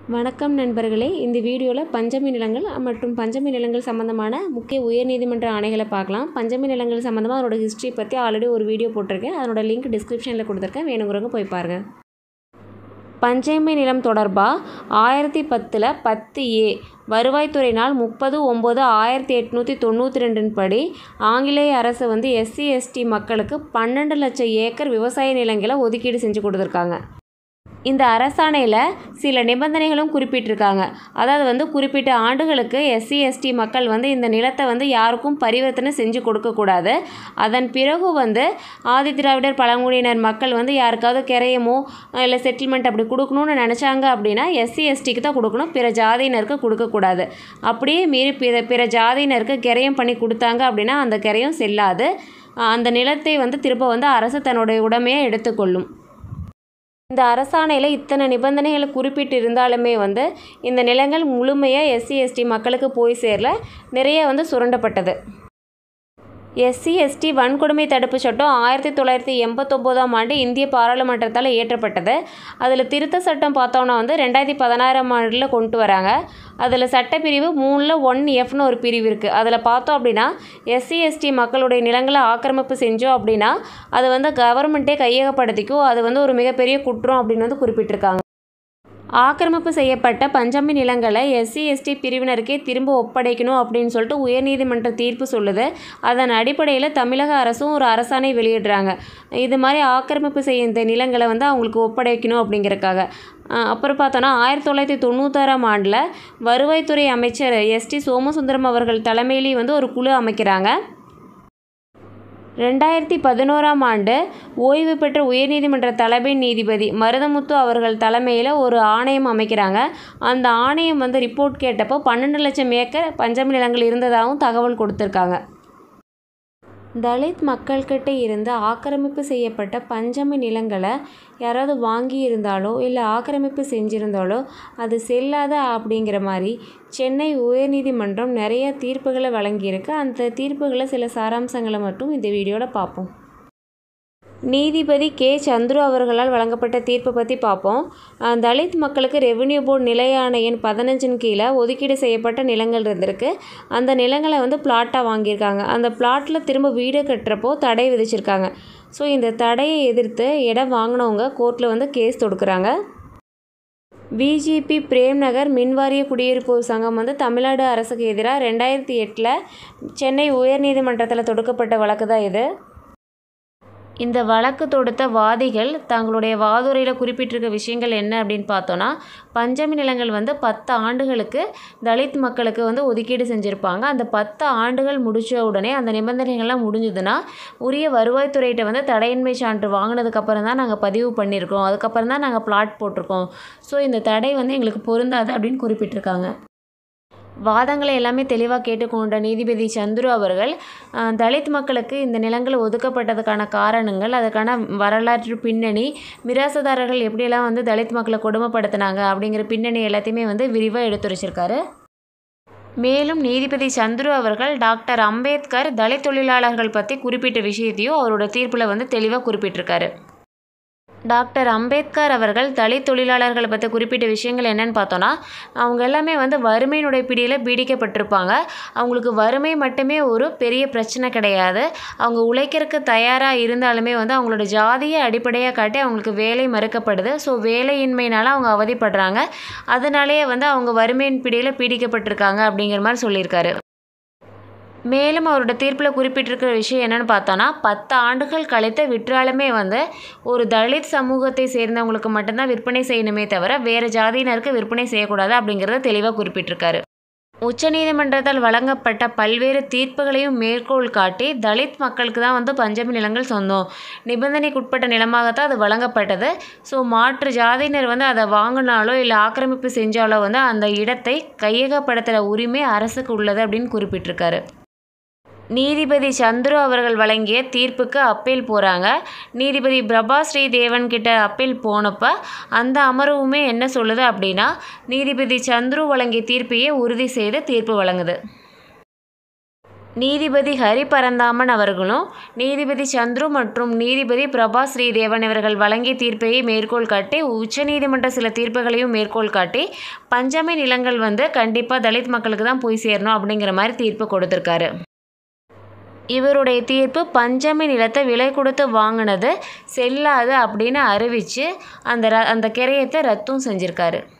வணக்கம் நண்பர்களே இந்த வீடியோவில் பஞ்சமி நிலங்கள் மற்றும் பஞ்சமி நிலங்கள் சம்மந்தமான முக்கிய உயர்நீதிமன்ற ஆணைகளை பார்க்கலாம் பஞ்சமி நிலங்கள் சம்மந்தமாக அதனோட ஹிஸ்ட்ரி பற்றி ஆல்ரெடி ஒரு வீடியோ போட்டிருக்கேன் அதனோட லிங்க் டிஸ்கிரிப்ஷனில் கொடுத்துருக்கேன் வேணுங்கிறவங்க போய் பாருங்கள் பஞ்சமி நிலம் தொடர்பாக ஆயிரத்தி பத்தில் பத்து ஏ வருவாய்த்துறை நாள் முப்பது ஒம்பது ஆயிரத்தி எட்நூற்றி தொண்ணூற்றி ரெண்டின் படி ஆங்கிலேய அரசு வந்து எஸ்சி எஸ்டி மக்களுக்கு பன்னெண்டு லட்சம் ஏக்கர் விவசாய நிலங்களை ஒதுக்கீடு செஞ்சு கொடுத்துருக்காங்க இந்த அரசாணையில் சில நிபந்தனைகளும் குறிப்பிட்டிருக்காங்க அதாவது வந்து குறிப்பிட்ட ஆண்டுகளுக்கு எஸ்சி எஸ்டி மக்கள் வந்து இந்த நிலத்தை வந்து யாருக்கும் பரிவர்த்தனை செஞ்சு கொடுக்கக்கூடாது அதன் பிறகு வந்து ஆதி திராவிடர் பழங்குடியினர் மக்கள் வந்து யாருக்காவது கிரையமோ இல்லை செட்டில்மெண்ட் அப்படி கொடுக்கணும்னு நினச்சாங்க அப்படின்னா எஸ்சி எஸ்டிக்கு தான் கொடுக்கணும் பிற ஜாதியினருக்கு கொடுக்கக்கூடாது அப்படியே மீறி பிற பிற ஜாதியினருக்கு கிரையம் பண்ணி கொடுத்தாங்க அப்படின்னா அந்த கிரையம் செல்லாது அந்த நிலத்தை வந்து திரும்ப வந்து அரசு தன்னுடைய உடமையை எடுத்துக்கொள்ளும் இந்த அரசாணையில் இத்தனை நிபந்தனைகளை குறிப்பிட்டு இருந்தாலுமே வந்து இந்த நிலங்கள் முழுமையாக எஸ்சி எஸ்டி மக்களுக்கு போய் சேரல நிறைய வந்து சுரண்டப்பட்டது எஸ்சி எஸ்டி வன்கொடுமை தடுப்பு சட்டம் ஆயிரத்தி தொள்ளாயிரத்தி எண்பத்தொம்போதாம் ஆண்டு இந்திய பாராளுமன்றத்தால் இயற்றப்பட்டது அதில் திருத்த சட்டம் பார்த்தோன்னா வந்து ரெண்டாயிரத்தி பதினாறாம் ஆண்டில் கொண்டு வராங்க அதில் சட்டப்பிரிவு மூணில் ஒன் எஃப்னு ஒரு பிரிவு இருக்குது அதில் பார்த்தோம் அப்படின்னா எஸ்சி எஸ்டி மக்களுடைய நிலங்களை ஆக்கிரமிப்பு செஞ்சோம் அப்படின்னா அது வந்து கவர்மெண்ட்டே கையகப்படுத்திக்கும் அது வந்து ஒரு மிகப்பெரிய குற்றம் அப்படின்னு வந்து குறிப்பிட்டிருக்காங்க ஆக்கிரமிப்பு செய்யப்பட்ட பஞ்சமி நிலங்களை எஸ்சி எஸ்டி பிரிவினருக்கே திரும்ப ஒப்படைக்கணும் அப்படின்னு சொல்லிட்டு உயர்நீதிமன்ற தீர்ப்பு சொல்லுது அதன் அடிப்படையில் தமிழக அரசும் ஒரு அரசாணை வெளியிடுறாங்க இது மாதிரி ஆக்கிரமிப்பு செய்ய இந்த நிலங்களை வந்து அவங்களுக்கு ஒப்படைக்கணும் அப்படிங்கிறக்காக அப்புறம் பார்த்தோன்னா ஆயிரத்தி தொள்ளாயிரத்தி தொண்ணூத்தாறாம் ஆண்டில் வருவாய்த்துறை அமைச்சர் எஸ்டி சோமசுந்தரம் அவர்கள் தலைமையிலேயே வந்து ஒரு குழு அமைக்கிறாங்க ரெண்டாயிரத்தி பதினோராம் ஆண்டு ஓய்வு பெற்ற உயர்நீதிமன்ற தலைமை நீதிபதி மருதமுத்து அவர்கள் தலைமையில் ஒரு ஆணையம் அமைக்கிறாங்க அந்த ஆணையம் வந்து ரிப்போர்ட் கேட்டப்போ பன்னெண்டு லட்சம் ஏக்கர் பஞ்சமி நிலங்கள் இருந்ததாகவும் தகவல் கொடுத்துருக்காங்க தலித் மக்கள்கிட்ட இருந்து ஆக்கிரமிப்பு செய்யப்பட்ட பஞ்சமி நிலங்களை யாராவது வாங்கி இருந்தாலோ இல்லை ஆக்கிரமிப்பு செஞ்சுருந்தாலோ அது செல்லாத அப்படிங்கிற மாதிரி சென்னை உயர்நீதிமன்றம் நிறைய தீர்ப்புகளை வழங்கியிருக்கு அந்த தீர்ப்புகளை சில சாராம்சங்களை மட்டும் இந்த வீடியோவில் பார்ப்போம் நீதிபதி கே சந்துரு அவர்களால் வழங்கப்பட்ட தீர்ப்பை பற்றி பார்ப்போம் தலித் மக்களுக்கு ரெவென்யூ போர்டு நிலையான எண் பதினஞ்சின் கீழே ஒதுக்கீடு செய்யப்பட்ட நிலங்கள் இருந்திருக்கு அந்த நிலங்களை வந்து பிளாட்டாக வாங்கியிருக்காங்க அந்த பிளாட்டில் திரும்ப வீடு கட்டுறப்போ தடை விதிச்சிருக்காங்க ஸோ இந்த தடையை எதிர்த்து இடம் வாங்கினவங்க கோர்ட்டில் வந்து கேஸ் தொடுக்குறாங்க பிஜேபி பிரேம்நகர் மின்வாரிய குடியிருப்போர் சங்கம் வந்து தமிழ்நாடு அரசுக்கு எதிராக ரெண்டாயிரத்தி எட்டில் சென்னை உயர்நீதிமன்றத்தில் தொடுக்கப்பட்ட வழக்கு தான் இது இந்த வழக்கு தொடுத்த வாதிகள் தங்களுடைய வாதுரையில் குறிப்பிட்டிருக்க விஷயங்கள் என்ன அப்படின்னு பார்த்தோன்னா பஞ்சமி நிலங்கள் வந்து பத்து ஆண்டுகளுக்கு தலித் மக்களுக்கு வந்து ஒதுக்கீடு செஞ்சுருப்பாங்க அந்த பத்து ஆண்டுகள் முடித்த உடனே அந்த நிபந்தனைகள்லாம் முடிஞ்சதுன்னா உரிய வருவாய்த்துறையிட்ட வந்து தடையின்மை சான்று வாங்கினதுக்கப்புறம் தான் நாங்கள் பதிவு பண்ணியிருக்கோம் அதுக்கப்புறம் தான் நாங்கள் பிளாட் போட்டிருக்கோம் ஸோ இந்த தடை வந்து எங்களுக்கு பொருந்தாது அப்படின்னு குறிப்பிட்டிருக்காங்க வாதங்களை எல்லாமே தெளிவாக கேட்டுக்கொண்ட நீதிபதி சந்துரு அவர்கள் தலித் மக்களுக்கு இந்த நிலங்கள் ஒதுக்கப்பட்டதுக்கான காரணங்கள் அதுக்கான வரலாற்று பின்னணி மிராசதாரர்கள் எப்படியெல்லாம் வந்து தலித் மக்களை கொடுமைப்படுத்தினாங்க அப்படிங்கிற பின்னணி எல்லாத்தையுமே வந்து விரிவாக எடுத்துரைச்சிருக்காரு மேலும் நீதிபதி சந்துரு அவர்கள் டாக்டர் அம்பேத்கர் தலித் தொழிலாளர்கள் பற்றி குறிப்பிட்ட விஷயத்தையும் அவரோட தீர்ப்பில் வந்து தெளிவாக குறிப்பிட்டிருக்காரு டாக்டர் அம்பேத்கர் அவர்கள் தலித் தொழிலாளர்களை பற்றி குறிப்பிட்ட விஷயங்கள் என்னென்னு பார்த்தோன்னா அவங்க எல்லாமே வந்து வறுமையினுடைய பிடியில் பீடிக்கப்பட்டிருப்பாங்க அவங்களுக்கு வறுமை மட்டுமே ஒரு பெரிய பிரச்சனை கிடையாது அவங்க உழைக்கிறதுக்கு தயாராக இருந்தாலுமே வந்து அவங்களோட ஜாதியை அடிப்படையாக காட்டி அவங்களுக்கு வேலை மறுக்கப்படுது ஸோ வேலையின்மையினால் அவங்க அவதிப்படுறாங்க அதனாலேயே வந்து அவங்க வறுமையின் பிடியில் பீடிக்கப்பட்டிருக்காங்க அப்படிங்கிற மாதிரி சொல்லியிருக்காரு மேலும் அவரோட தீர்ப்பில் குறிப்பிட்டிருக்கிற விஷயம் என்னென்னு பார்த்தோன்னா பத்து ஆண்டுகள் கழித்து விற்றாலுமே வந்து ஒரு தலித் சமூகத்தை சேர்ந்தவங்களுக்கு மட்டும்தான் விற்பனை செய்யணுமே தவிர வேறு ஜாதியினருக்கு விற்பனை செய்யக்கூடாது அப்படிங்கிறத தெளிவாக குறிப்பிட்டிருக்காரு உச்சநீதிமன்றத்தால் வழங்கப்பட்ட பல்வேறு தீர்ப்புகளையும் மேற்கோள் காட்டி தலித் மக்களுக்கு தான் வந்து பஞ்சமி நிலங்கள் சொந்தம் நிபந்தனைக்குட்பட்ட நிலமாகத்தான் அது வழங்கப்பட்டது ஸோ மாற்று ஜாதியினர் வந்து அதை வாங்கினாலோ இல்லை ஆக்கிரமிப்பு செஞ்சாலோ வந்து அந்த இடத்தை கையகப்படுத்துகிற உரிமை அரசுக்கு உள்ளது அப்படின்னு குறிப்பிட்டிருக்காரு நீதிபதி சந்துரு அவர்கள் வழங்கிய தீர்ப்புக்கு அப்பீல் போகிறாங்க நீதிபதி பிரபா ஸ்ரீ தேவன் கிட்ட அப்பீல் போனப்போ அந்த அமர்வுமே என்ன சொல்லுது அப்படின்னா நீதிபதி சந்துரு வழங்கிய தீர்ப்பையே உறுதி செய்து தீர்ப்பு வழங்குது நீதிபதி ஹரி பரந்தாமன் அவர்களும் நீதிபதி சந்துரு மற்றும் நீதிபதி பிரபா ஸ்ரீதேவன் இவர்கள் வழங்கிய தீர்ப்பையை மேற்கோள் காட்டி உச்சநீதிமன்ற சில தீர்ப்புகளையும் மேற்கோள் காட்டி பஞ்சமி நிலங்கள் வந்து கண்டிப்பாக தலித் மக்களுக்கு தான் போய் சேரணும் அப்படிங்கிற மாதிரி தீர்ப்பு கொடுத்துருக்காரு இவருடைய தீர்ப்பு பஞ்சமி நிலத்தை விலை கொடுத்து வாங்கினது செல்லாது அப்படின்னு அறிவித்து அந்த ர அந்த கிரயத்தை ரத்தும் செஞ்சுருக்காரு